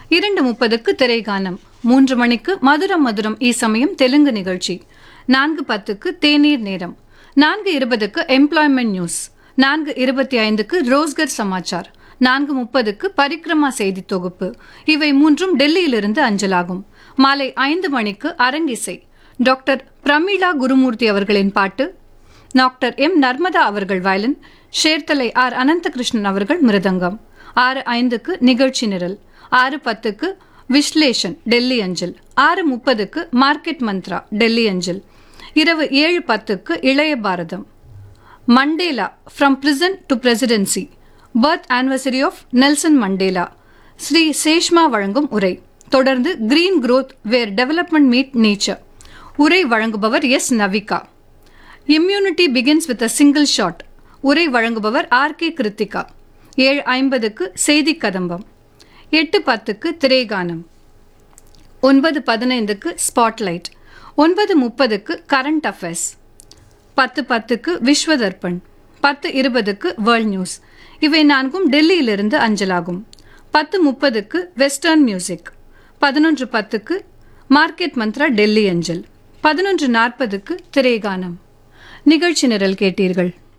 இரண்டு முப்பதுக்கு திரைகானம் மூன்று மணிக்கு மதுரம் மதுரம் ஈ சமயம் தெலுங்கு நிகழ்ச்சி நான்கு பத்துக்கு தேநீர் நேரம் நான்கு இருபதுக்கு எம்ப்ளாய்மெண்ட் நியூஸ் நான்கு இருபத்தி ஐந்துக்கு ரோஸ்கர் சமாச்சார் நான்கு முப்பதுக்கு பரிக்ரமா செய்தி தொகுப்பு இவை மூன்றும் டெல்லியிலிருந்து அஞ்சலாகும் மாலை ஐந்து மணிக்கு அரங்கிசை டாக்டர் பிரமீளா குருமூர்த்தி அவர்களின் பாட்டு டாக்டர் எம் நர்மதா அவர்கள் வயலின் ஷேர்தலை ஆர் அனந்தகிருஷ்ணன் அவர்கள் மிருதங்கம் ஆறு ஐந்துக்கு நிகழ்ச்சி நிரல் ஆறு பத்துக்கு விஸ்லேஷன் டெல்லி அஞ்சல் ஆறு முப்பதுக்கு மார்க்கெட் மந்த்ரா டெல்லி அஞ்சல் இரவு ஏழு பத்துக்கு இளைய பாரதம் Mandela from prison to presidency birth anniversary of Nelson Mandela Shri Seshma வழங்கும் உரை தொடர்ந்து green growth where development meet nature உரை வழங்குபவர் S Navika immunity begins with a single shot உரை வழங்குபவர் ஆர் கே கிருத்திகா ஏழு ஐம்பதுக்கு செய்தி கதம்பம் எட்டு பத்துக்கு திரைகானம் ஒன்பது பதினைந்துக்கு ஸ்பாட்லைட் ஒன்பது முப்பதுக்கு கரண்ட் அஃபேர்ஸ் பத்து பத்துக்கு விஸ்வதர்பன் பத்து இருபதுக்கு வேர்ல்ட் நியூஸ் இவை நான்கும் டெல்லியிலிருந்து அஞ்சலாகும் பத்து முப்பதுக்கு வெஸ்டர்ன் மியூசிக் பதினொன்று பத்துக்கு மார்க்கெட் மந்த்ரா டெல்லி அஞ்சல் பதினொன்று நாற்பதுக்கு திரைகானம் நிகழ்ச்சி நிரல் கேட்டீர்கள்